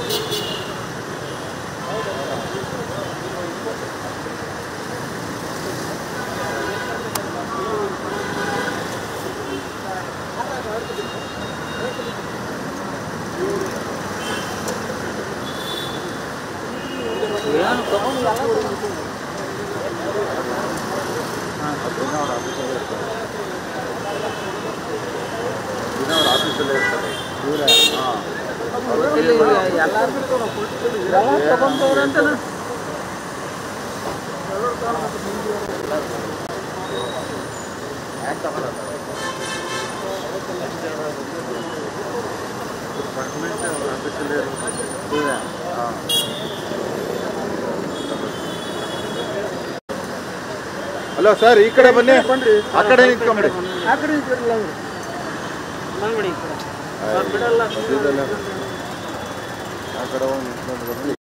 Hello sir ಈ ಕಡೆ ಬನ್ನಿ ಆ ಕಡೆ ನಿಂತ್ಕೊಂಬಿಡಿ ಆ ಕಡೆ ನಿಂತಿರಲ್ಲ ಅವ್ರು. ಬಂದ್ಬಿಡಿ ಈ ಕಡೆ. ಅವ್ರು ಬಿಡಲ್ಲ ಆ ಕಡೆ ಹೋಗಿ ನಿಂತ್ಕೊಂಡು ಬನ್ನಿ